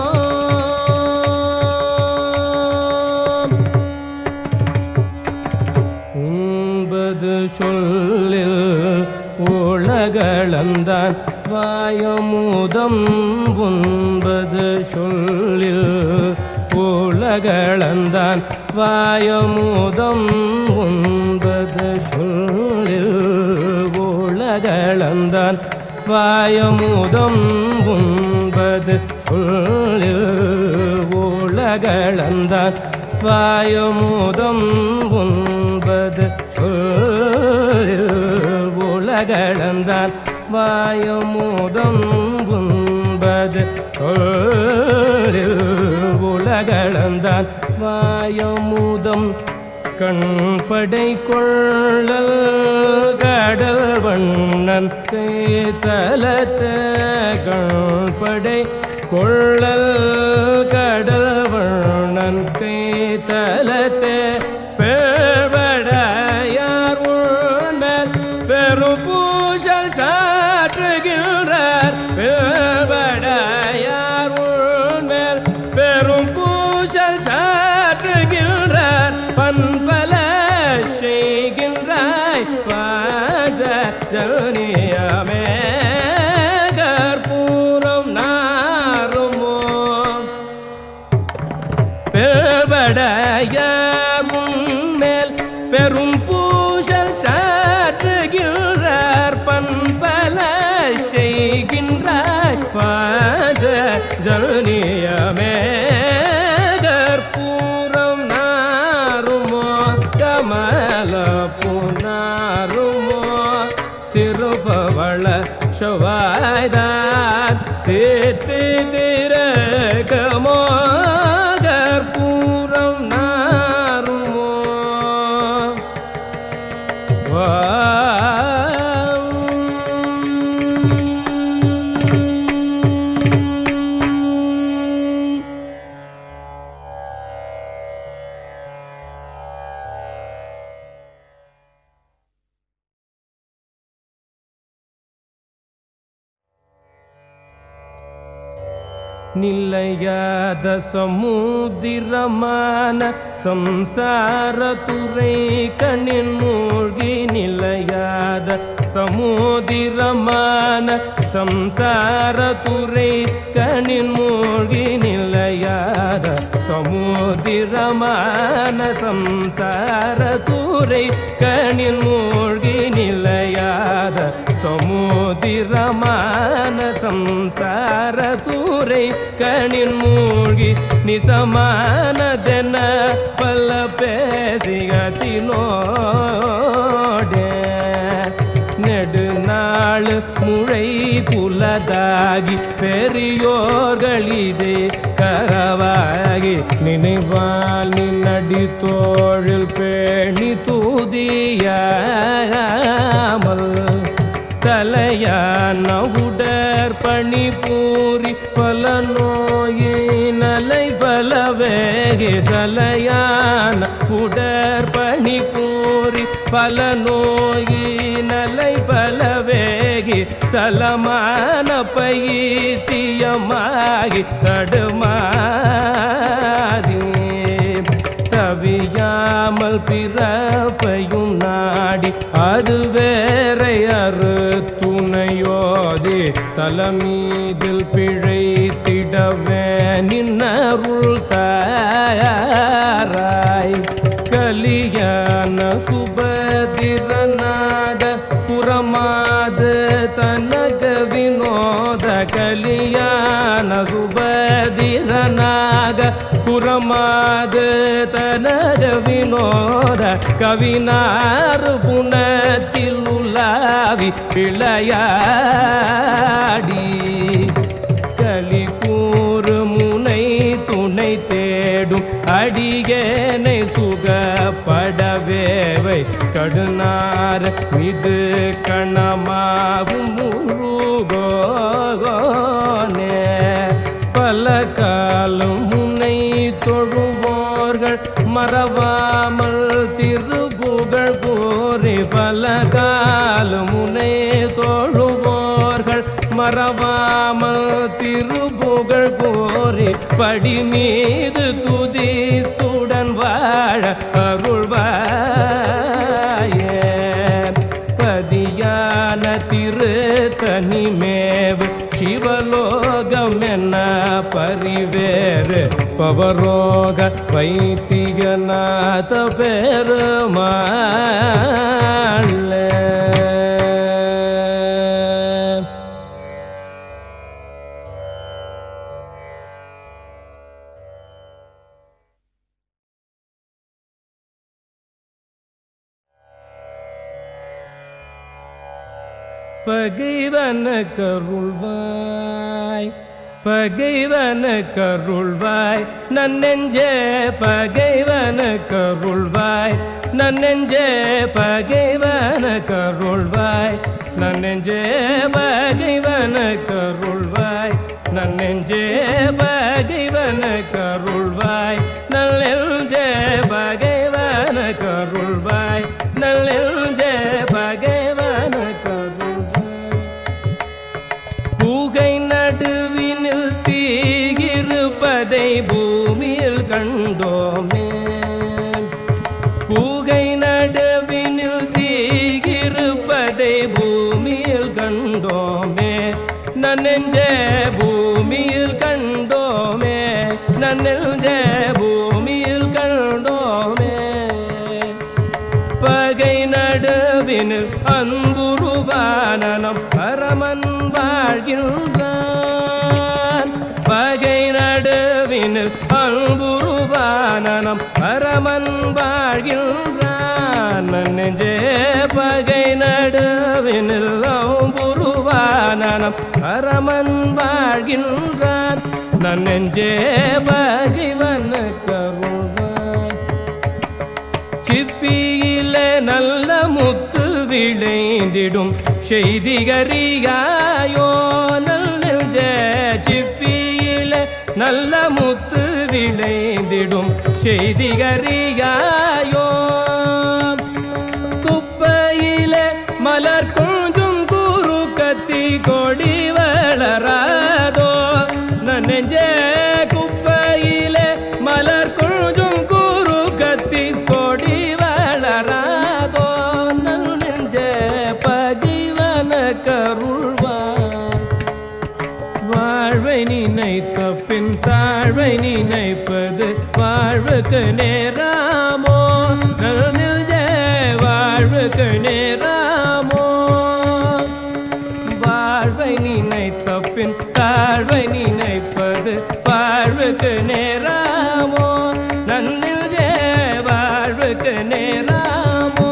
உண்பது சொல்லில் உலகளந்தான் வாயமுதம் உண்பது சொல்லில் உலகளந்தான் வாயமுதம் உண்பது சொல்லில் உலகளந்தான் வாயமுதம் உண்பது சொல்லில் உலகளந்தான் வாயமுதம் உண்பது சொல்லில் உலகளந்தான் வாயமுதம் உண்பது சொல்லில் உலகளந்தான் வாயமுதம் கண்படை கொள்ளல் கடல் வண்ணன் தலத்த கண்படை கொள்ளல் கடல் வண்ணன் தலத்த பேழ்வடையார் உண்மேல் பெரும் பூசல் சாற்றுகின்றார் பேழ்வடையார் உண்மேல் பெரும் பூசல் சாற்றுகின்றார் பண்பல செய்கின்றாய் வாஜ ஜனியமே கற்பூரம் நாருமோ பேபடையாரும் மேல் பெரும் பூசல் சாற்றுகின்றார் பண்பல செய்கின்றார் பாஜ ஜனியமே கற்பூரம் நாருமோ கமல புனாருமோ திருபவள செவ்வாய்தான் தீத்து திரகமோ கற்பூரம் நாருமோ வா நிலையாத சமுதிரமான சம்சார துறை கண்ணின் மூழ்கி நிலையாத சமுதிரமான சம்சார துறை கண்ணின் மூழ்கி நிலையாத சமுதிரமான சம்சார துறை கண்ணின் மூழ்கி நிலையாத சமுதிரமான சம்சார தூரை கணின் மூழ்கி நிசமானதென பல பேசிகத்தினோடே நெடுநாள் முழை குலதாகி பெரியோர்களிதே கரவாகி நினைவால் நின்னடி தோழில் பேணி தூதியாமல் தலையான உடற் பணி பூரி பல நோயினலை பல வேகி தலையான உடற் பணி பூரி பல நோயினலை பல வேகி சலமான பைத்தியமாகி தடுமாறி தவியாமல் பிறப்பையும் நாடி அது வேறை அறு துணையோதி தலமீதில் பிழைத்திடவே நின்னருள் தாராய் கலியான சுபதிரநாத புறமாத தனக வினோத கலியான சுபதிரநாக புறமாத தனக வினோத கவினார் புனத்தில் உலாவி விளையாடி களி கூறு முனை துணை தேடும் அடியேனை சுகப்படவேவை கடுநார் மிது கணமாகும் முருகோனே பல காலம் முனை தொழுவோர்கள் மறவாமல் திருப்புகழ் கூறி பல காலம் முனை அவனை தோழுவோர்கள் மறவாமல் திருப்புகழ் கோரி படி மீது துதித்துடன் வாழ அருள்வாயே பதியான திரு தனிமேவு சிவலோகம் என்ன பரிவேறு பவரோக வைத்தியநாத பெருமாள் பகைவன கருள்வாய் பகைவன கருள்வாய் நன்னெஞ்சே பகைவன கருள்வாய் நன்னெஞ்சே பகைவன கருள்வாய் நன்னெஞ்சே பகைவன கருள்வாய் நன்னெஞ்சே பகைவன கருள்வாய் நல்லெஞ்சே பகைவன கருள்வாய் நல்லெஞ்சே பகைவன கருள்வாய் பூகை நடுவினில் தீயிருப்பதை பூமியில் கண்டோமே பூகை நடுவினில் தீயிருப்பதை பூமியில் கண்டோமே நன்னெஞ்சே பூமியில் கண்டோமே நன்னெஞ்சே பூமியில் கண்டோமே பகை நடுவினில் அன்புருவானனம் பரமன் வாழ்கின்றான் பகை நடுவினில் அன்புருவானனம் பரமன் வாழ்கின்றான் நெஞ்சே பகை நடுவினில் அம்புருவானனம் பரமன் வாழ்கின்றான் நன்னெஞ்சே பகைவன கருள்வான் சிப்பியில நல்ல முத்து விளைந்திடும் செய்திகரியாயோ நல்ல சிப்பியில நல்ல முத்து விளைந்திடும் செய்திகரியாயோ குப்பையில மலர் கொஞ்சம் குறு கத்தி கொடி வளராதோ நெஞ்சே குப்பையில மலர் கொஞ்சம் குறு கத்தி கொடி வளராதோ நெஞ்சே பதிவன கருள்வான் வாழ்வை நினைத்த பின் தாழ்வை நினைப்பது வாழ்வுக்கு நேராமோ நெஞ்சே வாழ்வுக்கு நேராமோ வாழ்வை நினைத்த பின் தாழ்வை நினைப்பது வாழ்வுக்கு நேராமோ நன்னில் ஜே வாழ்வுக்கு நேராமோ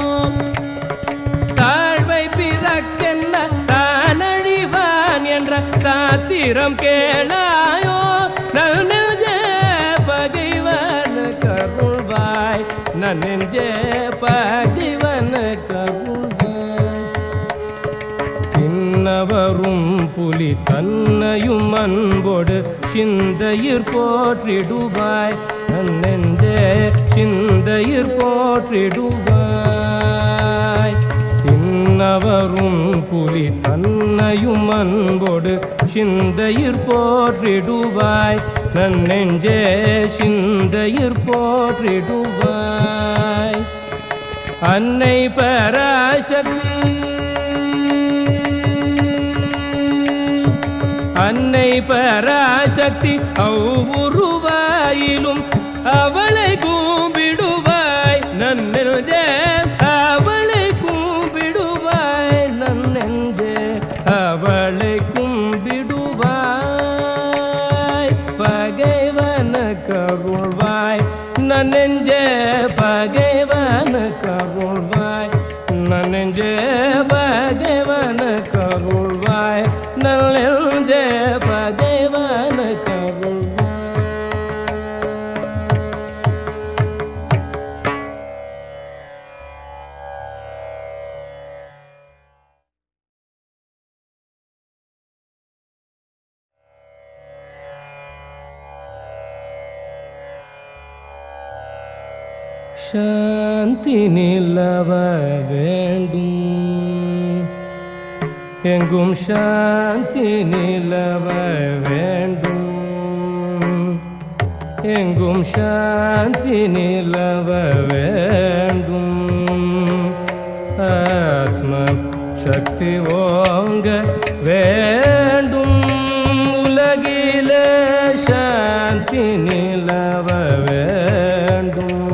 தாழ்வை பிறக்கென்ன தானழிவான் என்ற சாத்திரம் கேளாயோ நன்னெஞ்சே பகைவன் கருள்வாய் நன்னெஞ்சே பகைவன் கருள்வாய் தின்னவரும் புலி தன்னையும் அன்போடு சிந்தையிற் போற்றிடுவாய் நன்னெஞ்சே சிந்தையிற் போற்றிடுவாய் தின்னவரும் புலி தன்னையும் அன்போடு சிந்தையிற் போற்றிடுவாய் நன்னெஞ்சே சிந்தையிற் போற்றிடுவாய் அன்னை பராசக்தி அன்னை பராசக்தி அவ்வுருவாயிலும் அவளை கூம்பிடுவாய் நன்னெஞ்சே அவளை கூம்பிடுவாய் நன்னெஞ்சே அவளை கும்பிடுவாய் பகைவன கருள்வாய் நன்னெஞ்சே பகைவன கருள்வாய் நன்னெஞ்சே பகைவன கருள்வாய் நல்லெஞ்சே பகைவன கருள்வாய் சாந்தி நிலவ வேண்டும் எங்கும் சாந்தி நிலவ வேண்டும் எங்கும் சாந்தி நிலவ வேண்டும் ஆத்ம சக்தி ஓங்க வேண்டும் உலகில சாந்தி நிலவ வேண்டும்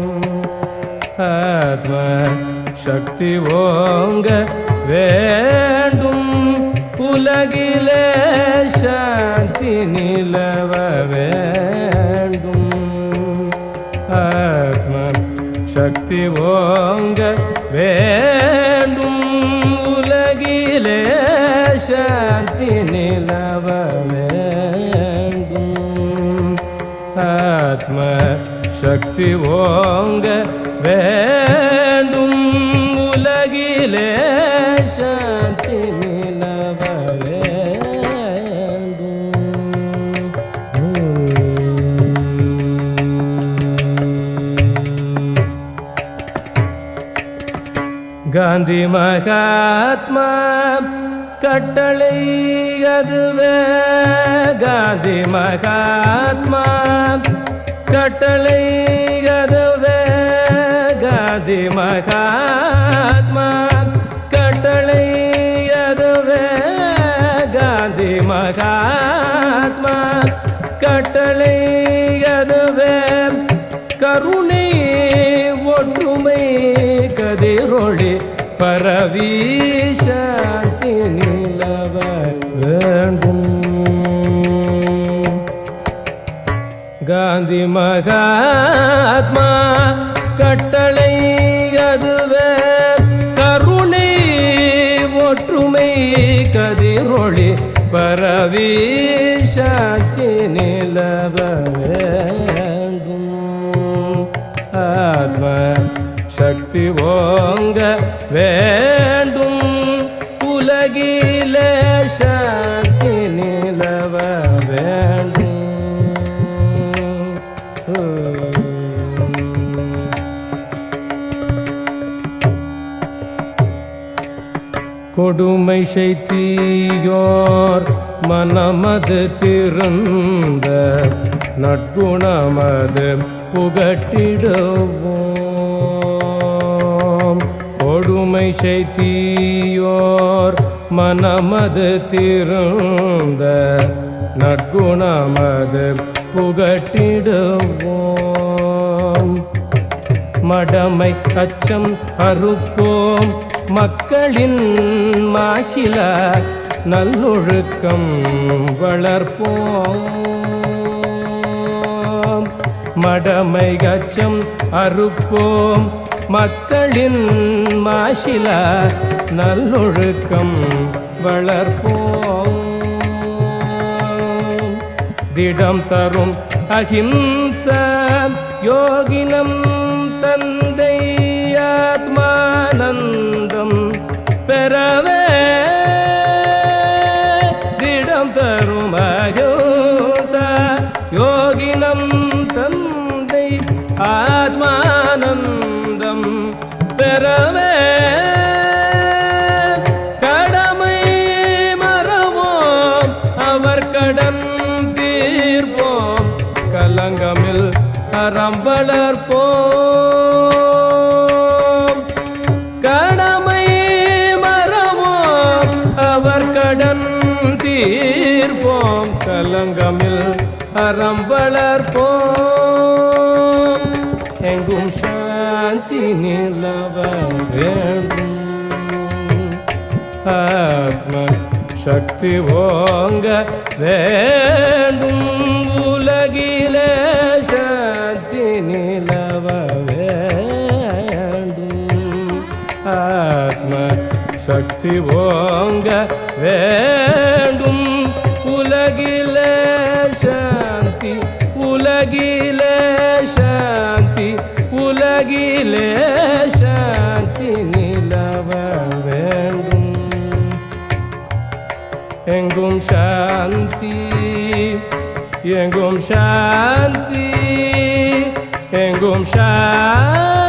ஆத்ம சக்தி ஓங்க வேண்டும் உலகிலே சாந்தி நிலவ வேண்டும் ஆத்ம சக்தி ஓங்க வேண்டும் உலகிலே சாந்தி நிலவ வேண்டும் ஆத்ம சக்தி ஓங்க வேண்டும் உலகிலே சாந்தி நிலவ வேண்டும் காந்தி மகாத்மா கட்டளை அதுவே காந்தி மகாத்மா கட்டளை அதுவே காந்தி மகாத்மா கட்டளை அதுவே காந்தி மகாத்மா கட்டளை அதுவே கருணை ஒற்றுமை கதிரொளி பரவி சாந்தி நிலவ வேண்டும் காந்தி மகாத்மா கட்டளை அதுவே கருணை ஒற்றுமை கதிரொளி பரவி சாந்தி நிலவ வேண்டும் ஆத்ம சக்தி ஓங்க வேண்டும் உலகில சாந்தி நிலவ வேண்டும் கொடுமை செய்தியோர் மனமது திருந்த நற்குணமது புகட்டிடுவோம் கொடுமை செய்தியோர் மனமது திருந்த நற்குணமது புகட்டிடுவோம் மடமை அச்சம் அறுப்போம் மக்களின் மாசில நல்லொழுக்கம் வளர்ப்போம் மடமை அச்சம் அறுப்போம் மக்களின் மாசில நல்லொழுக்கம் வளர்ப்போம் திடம் தரும் அஹிம்ச யோகினம் தந்தை ஆத்மானந்தம் பெறவே திடம் தரும் அஹிம்ச யோகினம் தந்தை ஆத்மானந்தம் பெறவே கடமை மறவோம் அவர் கடன் தீர்ப்போம் கலங்கமில் அறம் வளர்ப்போம் கடமை மறவோம் அவர் கடன் தீர்ப்போம் கலங்கமில் அறம் வளர்ப்போம் எங்கும் சாந்தி நிலவ வேண்டும் ஆத்ம சக்தி ஓங்க வேண்டும் உலகில சாந்தி நிலவ வேண்டும் ஆத்ம சக்தி ஓங்க வேண்டும் உலகில சாந்தி உலகில சாந்தி உலகிலே சாந்தி நிலவ வேண்டும் எங்கும் சாந்தி எங்கும் சாந்தி எங்கும் சாந்தி